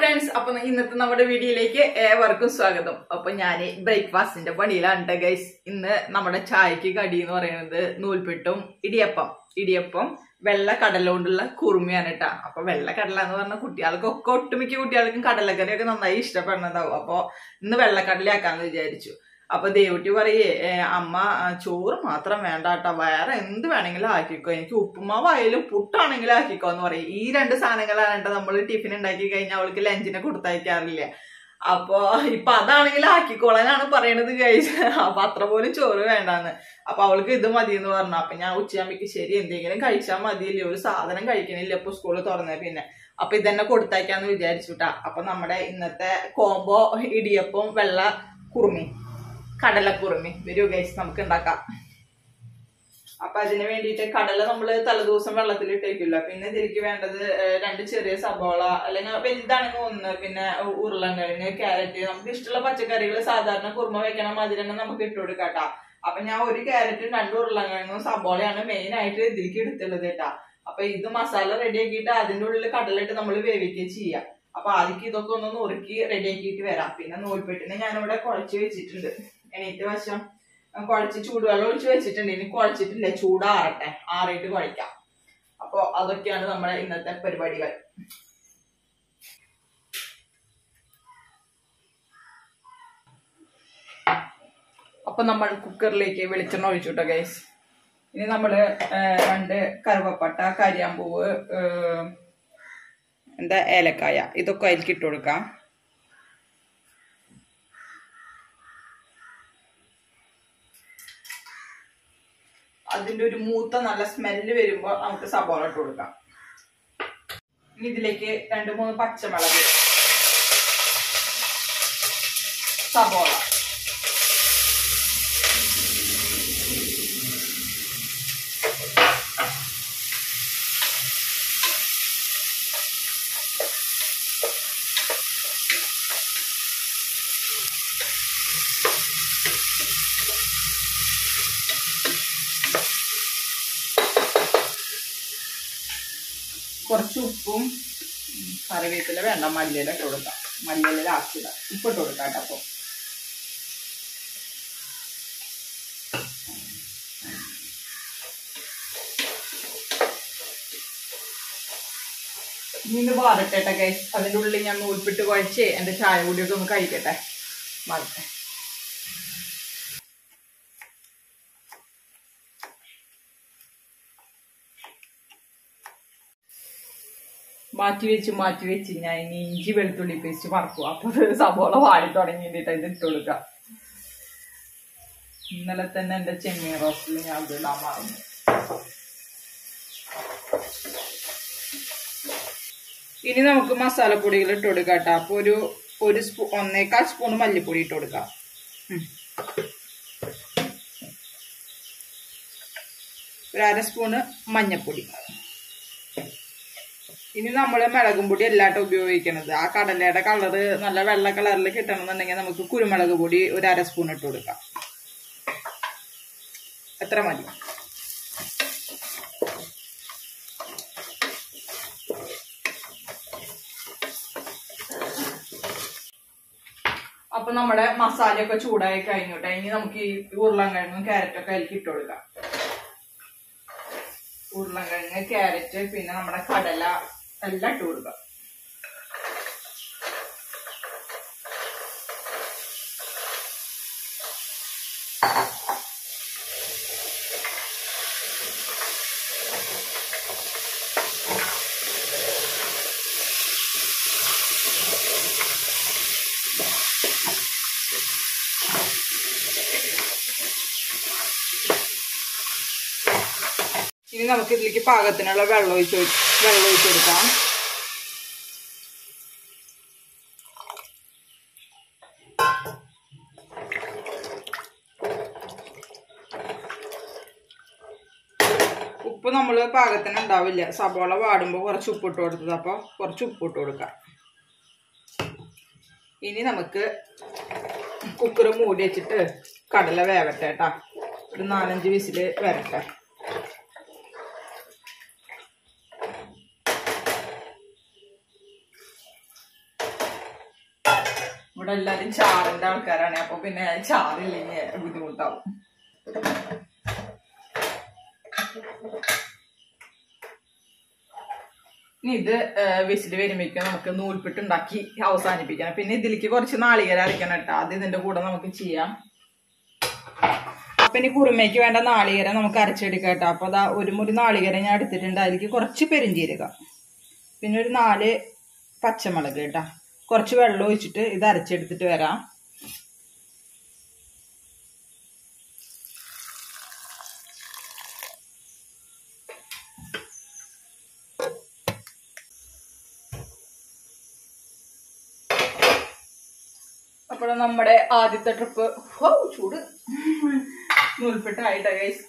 Friends അപ്പൊ ഇന്നത്തെ നമ്മുടെ വീഡിയോയിലേക്ക് ഏവർക്കും സ്വാഗതം അപ്പൊ ഞാൻ ബ്രേക്ക്ഫാസ്റ്റിന്റെ പണിയിലാണ് ഗൈസ് ഇന്ന് നമ്മുടെ ചായക്ക് കടി എന്ന് പറയുന്നത് നൂൽപ്പിട്ടും ഇടിയപ്പം ഇടിയപ്പം വെള്ള കടല കൊണ്ടുള്ള കുറുമിയാണ് കേട്ടാ അപ്പൊ വെള്ള കടല എന്ന് പറഞ്ഞ കുട്ടികൾക്കൊക്കെ ഒട്ടുമിക്ക കുട്ടികൾക്കും കടലക്കറിയൊക്കെ നന്നായി ഇഷ്ടപ്പെടുന്നതാവും അപ്പൊ ഇന്ന് വെള്ളക്കടലയാക്കാന്ന് വിചാരിച്ചു അപ്പൊ ദേവുട്ടി പറയേ "ഏ, അമ്മ ആ, ചോറ് മാത്രം വേണ്ട കേട്ടോ വേറെ എന്ത് വേണമെങ്കിലും ആക്കിക്കോ എനിക്ക് ഉപ്പുമാവായാലും പുട്ടാണെങ്കിലും ആക്കിക്കോ എന്ന് പറയും ഈ രണ്ട് സാധനങ്ങളാണ് കേട്ടോ നമ്മൾ ടിഫിൻ ഉണ്ടാക്കി കഴിഞ്ഞാൽ അവൾക്ക് ലഞ്ചിനെ കൊടുത്തയക്കാറില്ല അപ്പൊ ഇപ്പൊ അതാണെങ്കിൽ ആക്കിക്കോളാനാണ് പറയണത് കഴിച്ച് അപ്പൊ അത്ര പോലും ചോറ് വേണ്ടാന്ന് അപ്പൊ അവൾക്ക് ഇത് മതി എന്ന് പറഞ്ഞു അപ്പൊ ഞാൻ ഉച്ചയാകുമ്പോഴേക്ക് ശരി എന്തെങ്കിലും കഴിച്ചാൽ മതിയില്ലേ ഒരു സാധനം കഴിക്കണില്ല ഇപ്പൊ സ്കൂള് തുറന്നേ പിന്നെ അപ്പൊ ഇതന്നെ കൊടുത്തയക്കാന്ന് വിചാരിച്ചുട്ടാ അപ്പൊ നമ്മുടെ ഇന്നത്തെ കോംബോ ഇടിയപ്പം വെള്ള കുറുമി കടലക്കുറുമി വരൂ ഗൈസ് നമുക്ക് ഉണ്ടാക്കാം അപ്പൊ അതിന് വേണ്ടിയിട്ട് കടല നമ്മൾ തലേദിവസം വെള്ളത്തിൽ ഇട്ടേക്കില്ല പിന്നെ ഇതിലേക്ക് വേണ്ടത് ഏഹ്, രണ്ട് ചെറിയ സബോള അല്ലെങ്കിൽ വലുതാണെങ്കിൽ ഒന്ന് പിന്നെ ഉ- ഉരുളൻകിഴങ്ങ് ക്യാരറ്റ് നമുക്ക് ഇഷ്ടമുള്ള പച്ചക്കറികൾ സാധാരണ കുറുമ വെക്കണ മാതിരി തന്നെ നമുക്ക് ഇട്ട് കൊടുക്കാട്ടാ അപ്പൊ ഞാൻ ഒരു ക്യാരറ്റും രണ്ട് ഉരുളൻകിഴങ്ങും സബോളയാണ് മെയിൻ ആയിട്ട് ഇതിലേക്ക് എടുത്തുള്ളത് കേട്ടാ അപ്പൊ ഇത് മസാല റെഡി ആക്കിയിട്ട് അതിന്റെ ഉള്ളിൽ കടലിട്ട് നമ്മൾ വേവിക്കുകയും ചെയ്യാം അപ്പൊ ആദ്യം ഇതൊക്കെ ഒന്ന് നുറുക്കി റെഡി ആക്കിയിട്ട് വരാം പിന്നെ നൂൽപ്പെട്ടിന് ഞാനിവിടെ കുഴച്ച് വെച്ചിട്ടുണ്ട് എണീറ്റ് വശം കുഴച്ച് ചൂടുവെള്ളം ഒഴിച്ച് വെച്ചിട്ടുണ്ട് ഇനി കുഴച്ചിട്ടില്ല ചൂടാറട്ടെ ആറിയിട്ട് കുഴക്കാം അപ്പൊ അതൊക്കെയാണ് നമ്മുടെ ഇന്നത്തെ പരിപാടികൾ അപ്പൊ നമ്മൾ കുക്കറിലേക്ക് വെളിച്ചെണ്ണ ഒഴിച്ചുട്ടോ ഗൈസ് ഇനി നമ്മള് ഏഹ്, രണ്ട് കറുവപ്പട്ട കരിയാമ്പൂവ് ഏഹ്, എന്താ ഏലക്കായ ഇതൊക്കെ അതിലേക്ക് ഇട്ട് കൊടുക്കാം അതിന്റെ ഒരു മൂത്ത നല്ല സ്മെല്ല് വരുമ്പോൾ നമുക്ക് സബോള ഇട്ട് കൊടുക്കാം ഇനി ഇതിലേക്ക് രണ്ട് മൂന്ന് പച്ചമുളക് സബോള കുറച്ച് ഉപ്പും ഉം, കറിവേപ്പില വേണ്ട മല്ലിയില ഇട്ട് കൊടുക്കാം മല്ലിയില ലാസ്റ്റ് ഇടാം ഉപ്പ് ഇട്ട് കൊടുക്കാം കേട്ടോ അപ്പോൾ ഇനി ഇത് വാടട്ടെ ഗൈസ് അതിൻ്റെ ഉള്ളിൽ ഞാൻ നൂൽപ്പിട്ട് കുഴച്ച് എൻ്റെ ചായ കൂടിയൊക്കെ ഒന്ന് കഴിക്കട്ടെ വാടട്ടെ മാറ്റി വെച്ച് മാറ്റി വെച്ച് ഞാൻ ഇനി ഇഞ്ചി വെളുത്തുള്ളി പേസ്റ്റ് മറക്കും അപ്പൊ അത് സബോള വാടി തുടങ്ങിയിട്ട് ഇത് ഇട്ട് കൊടുക്കാം ഇന്നലെ തന്നെ എന്റെ ചെമ്മീൻ റോസ്റ്റിൽ ഞാൻ അത് ഇടാൻ മറന്നു ഇനി നമുക്ക് മസാലപ്പൊടികൾ ഇട്ട് കൊടുക്കാം കേട്ടോ അപ്പൊ ഒരു ഒരു സ്പൂ ഒന്നേക്കാൽ സ്പൂൺ മല്ലിപ്പൊടി ഇട്ട് കൊടുക്കാം ഉം. ഒരു അര സ്പൂണ് മഞ്ഞപ്പൊടി ഇനി നമ്മൾ മുളകും പൊടി അല്ലാട്ടോ ഉപയോഗിക്കണത് ആ കടലയുടെ കളറ് നല്ല വെള്ള കളറിൽ കിട്ടണമെന്നുണ്ടെങ്കിൽ നമുക്ക് കുരുമുളക് പൊടി ഒരു അര സ്പൂൺ ഇട്ട് കൊടുക്കാം എത്ര മതി അപ്പൊ നമ്മുടെ മസാലയൊക്കെ ചൂടായി കഴിഞ്ഞോട്ടെ ഇനി നമുക്ക് ഈ ഉരുളൻകിഴങ്ങും ക്യാരറ്റൊക്കെ അതിലേക്ക് ഇട്ട് കൊടുക്കാം ഉരുളൻകിഴങ്ങ് ക്യാരറ്റ് പിന്നെ നമ്മുടെ കടല എല്ലാം ഇട്ട് കൊടുക്കുക ഇനി നമുക്ക് ഇതിലേക്ക് പാകത്തിനുള്ള വെള്ളം ഒഴിച്ച് കൊടു- വെള്ളം ഒഴിച്ച് കൊടുക്കാം ഉപ്പ് നമ്മൾ പാകത്തിന് ഉണ്ടാവില്ല സബോള വാടുമ്പോൾ കുറച്ച് ഉപ്പ് ഇട്ട് കൊടുത്തത് അപ്പോൾ കുറച്ച് ഉപ്പ് ഇട്ട് കൊടുക്കാം ഇനി നമുക്ക് കുക്കർ മൂടി വെച്ചിട്ട് കടല വേവട്ടെ കേട്ടാ ഒരു നാലഞ്ച് വിസിൽ വരട്ടെ ഇവിടെ എല്ലാരും ചാറിന്റെ ആൾക്കാരാണ് അപ്പൊ പിന്നെ ചാറില്ലെങ്കിൽ ബുദ്ധിമുട്ടാവും ഇനി ഇത് വിസിൽ വരുമ്പോഴേക്കും നമുക്ക് നൂൽപ്പിട്ട് ഉണ്ടാക്കി അവസാനിപ്പിക്കണം പിന്നെ ഇതിലേക്ക് കുറച്ച് നാളികേരം അരയ്ക്കണം കേട്ടോ അത് ഇതിന്റെ കൂടെ നമുക്ക് ചെയ്യാം അപ്പൊ ഇനി കുറുമയ്ക്ക് വേണ്ട നാളികേരം നമുക്ക് അരച്ചെടുക്കാം കേട്ടോ അപ്പൊ അതാ ഒരു മുറി നാളികേരം ഞാൻ എടുത്തിട്ടുണ്ട് അതിലേക്ക് കുറച്ച് പെരിഞ്ചീരകം പിന്നെ ഒരു നാല് പച്ചമുളക് കേട്ടോ കുറച്ച് വെള്ളം ഒഴിച്ചിട്ട് ഇത് അരച്ചെടുത്തിട്ട് വരാം അപ്പോൾ നമ്മുടെ ആദ്യത്തെ ട്രിപ്പ് ഹോ ചൂട് നൂൽപ്പെട്ടായിട്ടാ ഗൈസ്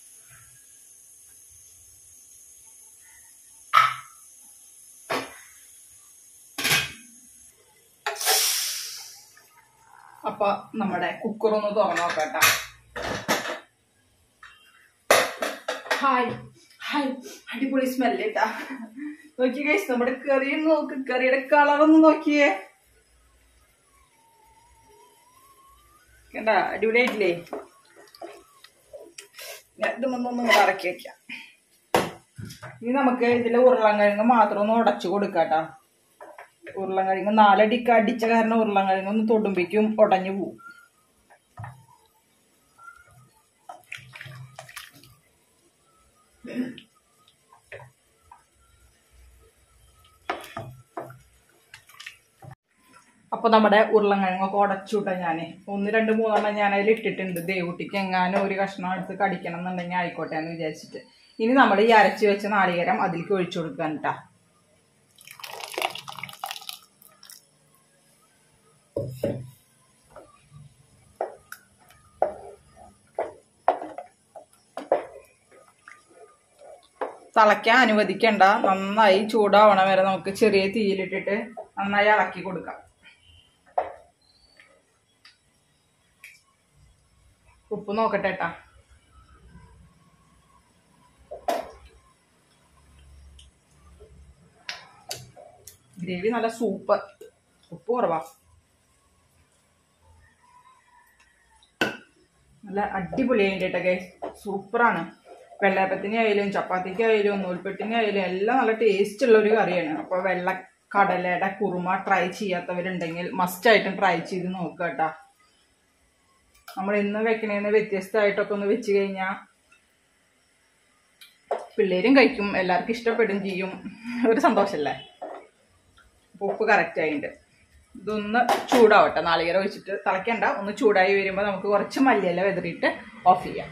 അപ്പൊ നമ്മുടെ കുക്കർ ഒന്ന് തുറന്നു നോക്കട്ടാ ഹായ് ഹായ് അടിപൊളി സ്മെല്ല് കേട്ടാ നോക്കി ഗൈസ് നമ്മുടെ കറി നോക്ക് കറിയുടെ കളർ ഒന്ന് നോക്കിയേ കണ്ട അടിപൊളിയായിട്ടില്ലേ ഞാൻ ഇത് ഒന്നും കൂടെ ഇറക്കി വെക്കാം ഇനി നമുക്ക് ഇതില് ഉരുളൻകിഴങ്ങ് മാത്രം ഒന്ന് ഉടച്ചു കൊടുക്കാട്ടാ ഉരുളൻകിഴങ്ങ് നാലടിക്ക് അടിച്ച കാരണം ഉരുളൻകിഴങ്ങ് ഒന്ന് തൊടുമ്പേക്കും ഉടഞ്ഞു പോവും അപ്പൊ നമ്മുടെ ഉരുളൻകിഴങ്ങൊക്കെ ഉടച്ചുവിട്ട ഞാന് ഒന്ന് രണ്ട് മൂന്നെണ്ണം ഞാൻ അതിൽ ഇട്ടിട്ടുണ്ട് ദേവുട്ടിക്ക് എങ്ങാനും ഒരു കഷ്ണം എടുത്ത് കടിക്കണം എന്നുണ്ടെങ്കിൽ ആയിക്കോട്ടെ എന്ന് വിചാരിച്ചിട്ട് ഇനി നമ്മൾ ഈ അരച്ച് വെച്ച നാളികേരം അതിലേക്ക് ഒഴിച്ചു കൊടുക്കാൻ കേട്ടാ തിളയ്ക്കാൻ അനുവദിക്കണ്ട നന്നായി ചൂടാവണ വരെ നമുക്ക് ചെറിയ തീയിലിട്ടിട്ട് നന്നായി ഇളക്കി കൊടുക്കാം ഉപ്പ് നോക്കട്ടെ ട്ടാ ഗ്രേവി നല്ല സൂപ്പർ ഉപ്പ് കുറവാ നല്ല അടിപൊളിയായിട്ട് കേട്ടോ സൂപ്പറാണ് വെള്ളയപ്പത്തിന് ആയാലും ചപ്പാത്തിക്ക് ആയാലും നൂൽപ്പെട്ടിന് ആയാലും എല്ലാം നല്ല ടേസ്റ്റ് ഉള്ള ഒരു കറിയാണ് അപ്പോൾ വെള്ള കടലയുടെ കുറുമ ട്രൈ ചെയ്യാത്തവരുണ്ടെങ്കിൽ മസ്റ്റ് ആയിട്ടും ട്രൈ ചെയ്ത് നോക്കുക കേട്ടോ നമ്മൾ ഇന്ന് വെക്കണേന്ന് വ്യത്യസ്തമായിട്ടൊക്കെ ഒന്ന് വെച്ച് കഴിഞ്ഞാൽ പിള്ളേരും കഴിക്കും എല്ലാവർക്കും ഇഷ്ടപ്പെടും ചെയ്യും ഒരു സന്തോഷമല്ലേ അപ്പോൾ ഉപ്പ് കറക്റ്റ് ആയിട്ടുണ്ട് ഇതൊന്ന് ചൂടാവട്ടെ നാളികേരം ഒഴിച്ചിട്ട് തിളയ്ക്കണ്ട ഒന്ന് ചൂടായി വരുമ്പോൾ നമുക്ക് കുറച്ച് മല്ലിയില വെതറിയിട്ട് ഓഫ് ചെയ്യാം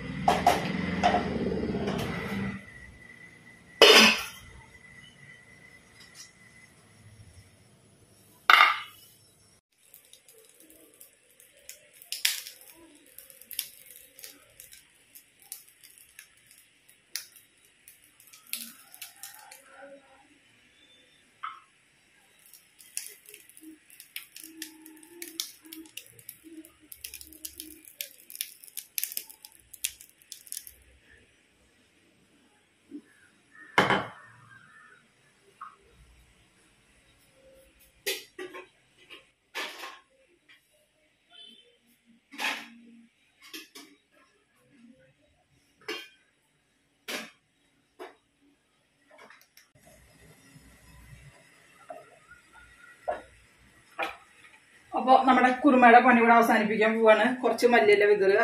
അപ്പോൾ നമ്മുടെ കുറുമയുടെ പണി ഇവിടെ അവസാനിപ്പിക്കാൻ പോവാണ് കുറച്ച് മല്ലിയില വിതറുക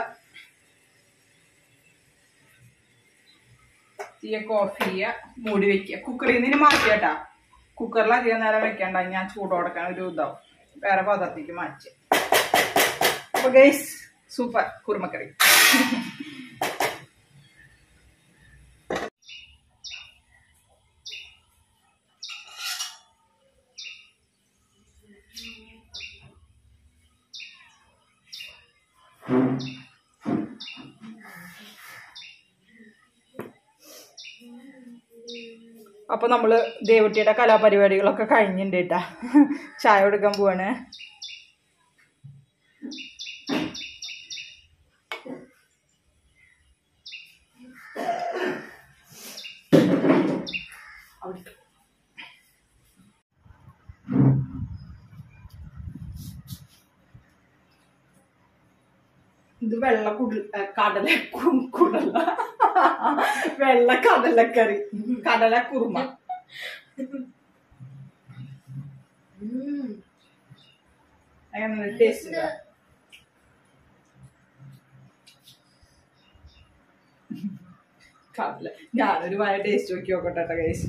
തീയൊക്കെ ഓഫ് ചെയ്യുക മൂടി വെക്കുക കുക്കറിൽ നിന്ന് മാറ്റിയാട്ടാ കുക്കറിൽ അധികം നേരം വെക്കണ്ട ഞാൻ ചൂടോടക്കാൻ ഒരു ഇതാവും വേറെ പാത്രത്തേക്ക് മാറ്റി അപ്പൊ ഗൈസ് സൂപ്പർ കുറുമക്കറി അപ്പൊ നമ്മള് ദേവട്ടിയുടെ കലാപരിപാടികളൊക്കെ കഴിഞ്ഞിട്ടുണ്ട് കേട്ടാ ചായ കൊടുക്കാൻ പോവാണ് ഇത് വെള്ള കുടൽ ഏ, കടല കു- കുടല വെള്ള കടലക്കറി കടല കുറുമ ഉം. അങ്ങനെ ടേസ്റ്റ് കടല ഞാനൊരു വായ ടേസ്റ്റ് നോക്കി നോക്കട്ടെ കൈസ്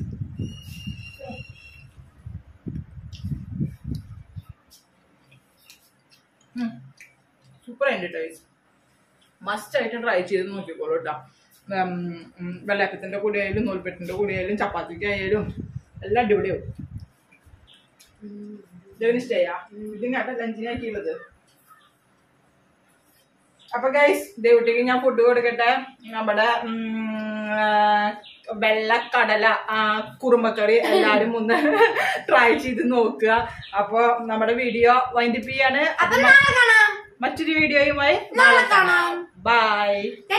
സൂപ്പർ ആയിട്ട് ടേസ്റ്റ് മസ്റ്റ് ആയിട്ട് ട്രൈ ചെയ്ത് നോക്കിക്കോളൂ കേട്ടോ വെള്ളയപ്പത്തിന്റെ കൂടിയായാലും നൂൽപ്പെട്ടിന്റെ കൂടിയായാലും ചപ്പാത്തിക്കായാലും എല്ലാം അടിപൊളിയാവും ഉം. ഇതിന് ഇഷ്ടയാ ഇത് കേട്ട ലഞ്ചിനാക്കിയുള്ളത് അപ്പൊ ഗൈസ് ദേവുട്ടിക്ക് ഞാൻ ഫുഡ് കൊടുക്കട്ടെ നമ്മുടെ ഉം, ആ, വെള്ളക്കടല ആ, കുറുമക്കറി എല്ലാരും ഒന്ന് ട്രൈ ചെയ്ത് നോക്കുക അപ്പൊ നമ്മുടെ വീഡിയോ വൈൻഡപ്പ് ചെയ്യാണ് അപ്പൊ നാളെ കാണാം മറ്റൊരു വീഡിയോയുമായി നാളെ കാണാം ബൈ